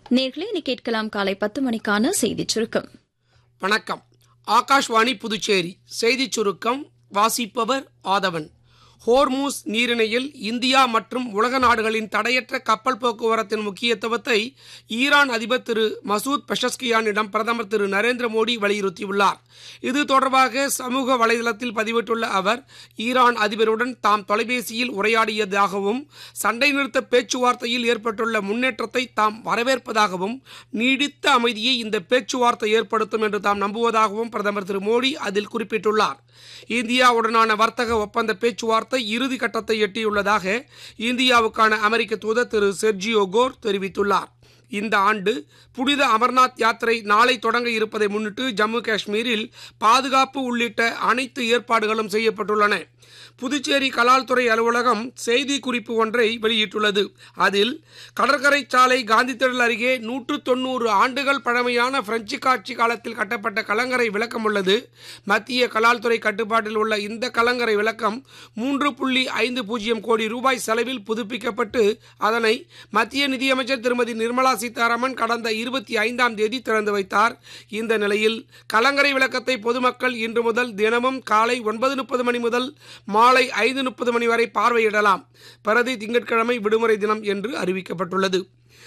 நேர்களே இனி கேட்கலாம் காலை பத்து மணிக்கான செய்திச் சுருக்கம் வணக்கம் ஆகாஷ்வாணி புதுச்சேரி செய்திச் சுருக்கம் வாசிப்பவர் ஆதவன் ஹோர்மூஸ் நீரிணையில் இந்தியா மற்றும் உலக நாடுகளின் தடையற்ற கப்பல் போக்குவரத்தின் முக்கியத்துவத்தை ஈரான் அதிபர் திரு மசூத் பெஷஸ்கியானிடம் பிரதமர் திரு நரேந்திர மோடி வலியுறுத்தியுள்ளார் இது தொடர்பாக சமூக வலைதளத்தில் பதிவிட்டுள்ள அவர் ஈரான் அதிபருடன் தாம் தொலைபேசியில் உரையாடியதாகவும் சண்டை நிறுத்த பேச்சுவார்த்தையில் ஏற்பட்டுள்ள முன்னேற்றத்தை தாம் வரவேற்பதாகவும் நீடித்த அமைதியை இந்த பேச்சுவார்த்தை ஏற்படுத்தும் என்று தாம் நம்புவதாகவும் பிரதமர் திரு மோடி அதில் குறிப்பிட்டுள்ளார் இந்தியாவுடனான வர்த்தக ஒப்பந்த பேச்சுவார்த்தை இறுதி கட்டத்தை எட்டியுள்ளதாக இந்தியாவுக்கான அமெரிக்க தூதர் திரு செர்ஜியோ கோர் தெரிவித்துள்ளார் இந்த ஆண்டு புனித அமர்நாத் யாத்திரை நாளை தொடங்க இருப்பதை முன்னிட்டு ஜம்மு காஷ்மீரில் பாதுகாப்பு உள்ளிட்ட அனைத்து ஏற்பாடுகளும் செய்யப்பட்டுள்ளன புதுச்சேரி கலால்துறை அலுவலகம் செய்தி குறிப்பு ஒன்றை வெளியிட்டுள்ளது அதில் கடற்கரை சாலை காந்தி திடல் அருகே நூற்று தொண்ணூறு ஆண்டுகள் பழமையான பிரெஞ்சு காட்சி காலத்தில் கட்டப்பட்ட கலங்கரை விளக்கம் உள்ளது மத்திய கலால்துறை கட்டுப்பாட்டில் உள்ள இந்த கலங்கரை விளக்கம் மூன்று புள்ளி ஐந்து பூஜ்ஜியம் கோடி ரூபாய் செலவில் புதுப்பிக்கப்பட்டு அதனை மத்திய நிதியமைச்சர் திருமதி நிர்மலா சீதாராமன் கடந்த இருபத்தி ஐந்தாம் தேதி திறந்து வைத்தார் இந்த நிலையில் கலங்கரை விளக்கத்தை பொதுமக்கள் இன்று முதல் தினமும் காலை ஒன்பது முப்பது மணி முதல் மாலை ஐந்து முப்பது மணி வரை பார்வையிடலாம் பிரதி திங்கட்கிழமை விடுமுறை தினம் என்று அறிவிக்கப்பட்டுள்ளது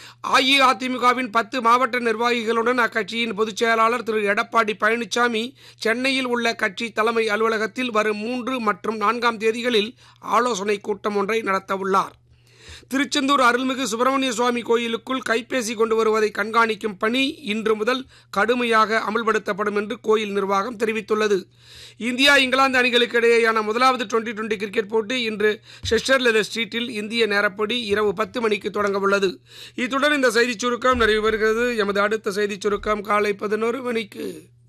அஇஅதிமுகவின் பத்து மாவட்ட நிர்வாகிகளுடன் அக்கட்சியின் பொதுச் செயலாளர் திரு எடப்பாடி பழனிசாமி சென்னையில் உள்ள கட்சி தலைமை அலுவலகத்தில் வரும் மூன்று மற்றும் நான்காம் தேதிகளில் ஆலோசனை கூட்டம் ஒன்றை நடத்தவுள்ளார் திருச்செந்தூர் அருள்மிகு சுப்பிரமணிய சுவாமி கோயிலுக்குள் கைபேசி கொண்டு வருவதை கண்காணிக்கும் பணி இன்று முதல் கடுமையாக அமல்படுத்தப்படும் என்று கோயில் நிர்வாகம் தெரிவித்துள்ளது இந்தியா இங்கிலாந்து அணிகளுக்கு இடையேயான முதலாவது டுவெண்டி டுவெண்டி கிரிக்கெட் போட்டி இன்று ஷெஷர்லெதர் ஸ்ட்ரீட்டில் இந்திய நேரப்படி இரவு பத்து மணிக்கு தொடங்க உள்ளது இத்துடன் இந்த செய்திச் சுருக்கம் நிறைவு பெறுகிறது எமது அடுத்த செய்திச் சுருக்கம் காலை பதினோரு மணிக்கு